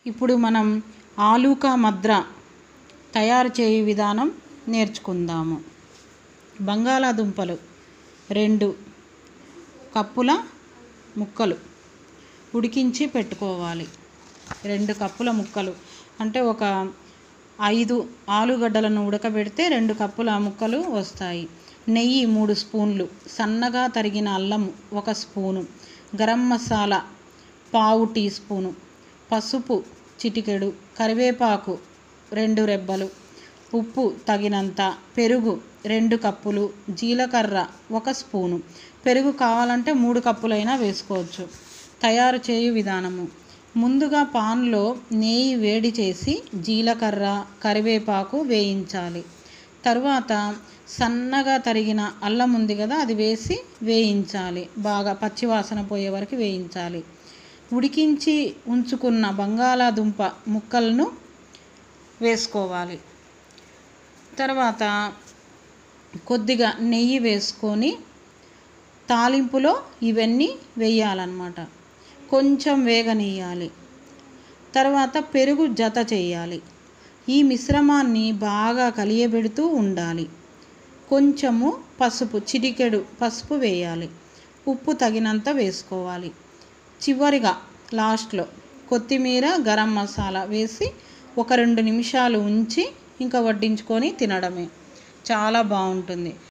ఇప్పుడు మనం ఆలూకా మద్ర తయారు చేయు విధానం నేర్చుకుందాము బంగాళాదుంపలు రెండు కప్పుల ముక్కలు ఉడికించి పెట్టుకోవాలి రెండు కప్పుల ముక్కలు అంటే ఒక ఐదు ఆలుగడ్డలను ఉడకబెడితే రెండు కప్పుల ముక్కలు వస్తాయి నెయ్యి మూడు స్పూన్లు సన్నగా తరిగిన అల్లం ఒక స్పూను గరం మసాలా పావు టీ స్పూను పసుపు చిటికెడు కరివేపాకు రెండు రెబ్బలు ఉప్పు తగినంత పెరుగు రెండు కప్పులు జీలకర్ర ఒక స్పూను పెరుగు కావాలంటే మూడు కప్పులైనా వేసుకోవచ్చు తయారు చేయు విధానము ముందుగా పాన్లో నెయ్యి వేడి చేసి జీలకర్ర కరివేపాకు వేయించాలి తరువాత సన్నగా తరిగిన అల్లం ఉంది కదా అది వేసి వేయించాలి బాగా పచ్చివాసన పోయే వరకు వేయించాలి ఉడికించి ఉంచుకున్న బంగాళాదుంప ముక్కలను వేసుకోవాలి తర్వాత కొద్దిగా నెయ్యి వేసుకొని తాలింపులో ఇవన్నీ వేయాలన్నమాట కొంచెం వేగనీయాలి తర్వాత పెరుగు జత చేయాలి ఈ మిశ్రమాన్ని బాగా కలియబెడుతూ ఉండాలి కొంచెము పసుపు చిటికెడు పసుపు వేయాలి ఉప్పు తగినంత వేసుకోవాలి చివరిగా లాస్ట్లో కొత్తిమీర గరం మసాలా వేసి ఒక రెండు నిమిషాలు ఉంచి ఇంకా వడ్డించుకొని తినడమే చాలా బాగుంటుంది